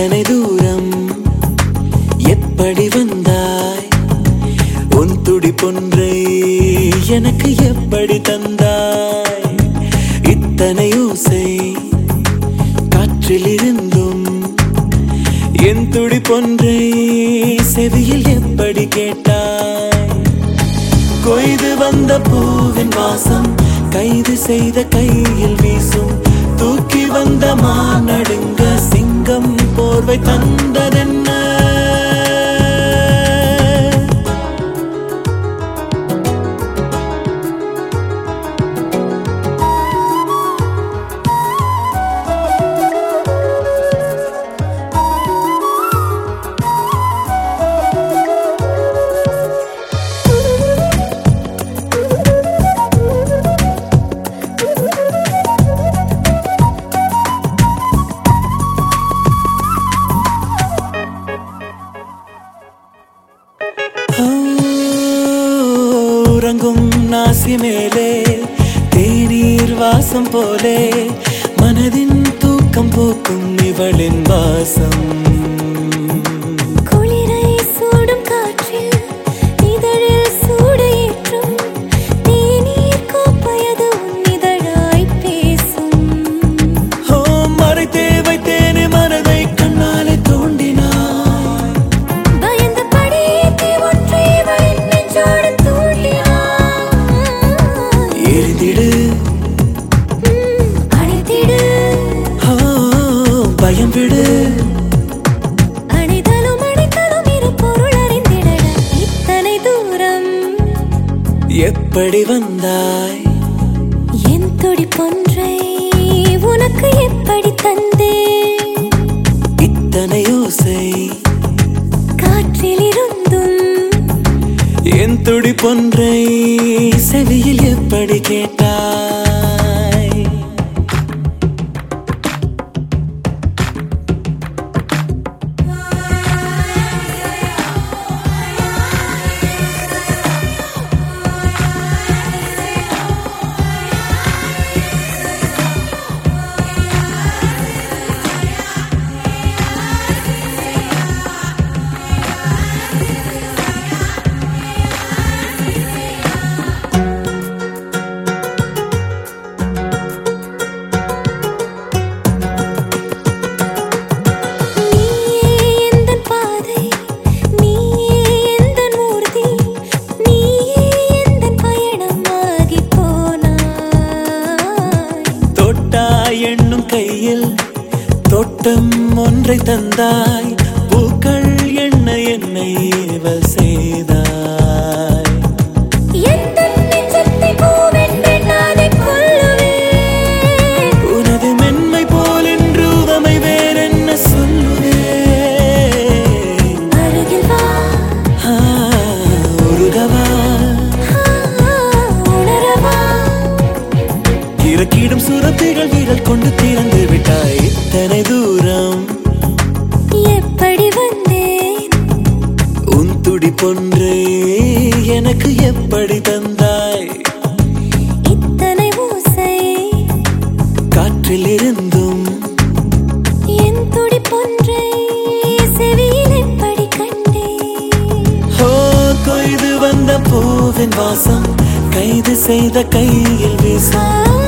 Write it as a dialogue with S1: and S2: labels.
S1: இத்தனை தூரம் எப்படி வந்தாய் உன் துடிப்பொன்றை எனக்கு எப்படி தந்தாய் இத்தனை ஓசை காற்றில் இருந்தும் என் துடிப்பொன்றை செவியில் எப்படி கேட்டாய் கொய்து வந்த பூவின் வாசம் கைது செய்த கையில் வீசும் தூக்கி வந்த மானடுங்க சிங்கம் போர்வை தந்ததென்ன ஆ, உறங்கும் நாசி மேலே தேநீர் வாசம் போலே மனதின் தூக்கம் போக்கும் இவளின் வாசம்
S2: குளிரை சூடும் காற்றில் இதழில் சூடு ஏற்றும் தேநீர் கோப்பையது உன் இதழாய் பேசும்
S1: ஓ மறைத்தே வைத்தேனே மனதை கண்ணாலே தோண்டினாய்
S2: பயந்த படியேத்தி ஒன்றை இவளின் நெஞ்சோடு தூண்டினாய்
S1: எரிந்திடு
S2: ம், அணைத்திடு
S1: ஓ பயம் விடு
S2: அணைதலும் அணைத்தலும் இரு பொருள் அறிந்திடட இத்தனை தூரம்
S1: எப்படி வந்தாய்
S2: என் துடிப்பொன்றை உனக்கு எப்படி தந்தேன்
S1: இத்தனை ஓசை
S2: காற்றில் இருந்தும்
S1: என் துடிப்பொன்றை செவியில் எப்படி கேட்டாய்
S2: நீயே எந்தன் பாதை நீயே எந்தன் மூர்த்தி நீயே எந்தன் பயணமாகி போனாய்
S1: தொட்டாய் என்னும் கையில் தோட்டம் ஒன்றை தந்தாய் பூக்கள் என்ன என்னை ஏவல் செய்தாய்
S2: எந்தன் நெஞ்சத்தை பூவென்று நானே கொல்லுவேன்
S1: உனது மென்மை போல் என்று உவமை வேறென்ன சொல்லுவேன்
S2: அருகில் வா
S1: ஆ, உருகவா
S2: ஆ, உணரவா
S1: இறக்கிடும் சுரப்பிகள் விரல் கொண்டு திறந்து விட்டாய் இத்தனை தூரம்
S2: எப்படி வந்தேன்
S1: உன் துடிப்பொன்றே எனக்கு எப்படி தந்தாய்
S2: இத்தனை ஓசை
S1: காற்றில் இருந்தும்
S2: என் துடிப்பொன்றை செவியில் எப்படி கண்டேன்
S1: ஓ கொய்து வந்த பூவின் வாசம் கைது செய்த கையில் வீசும்
S2: ஆ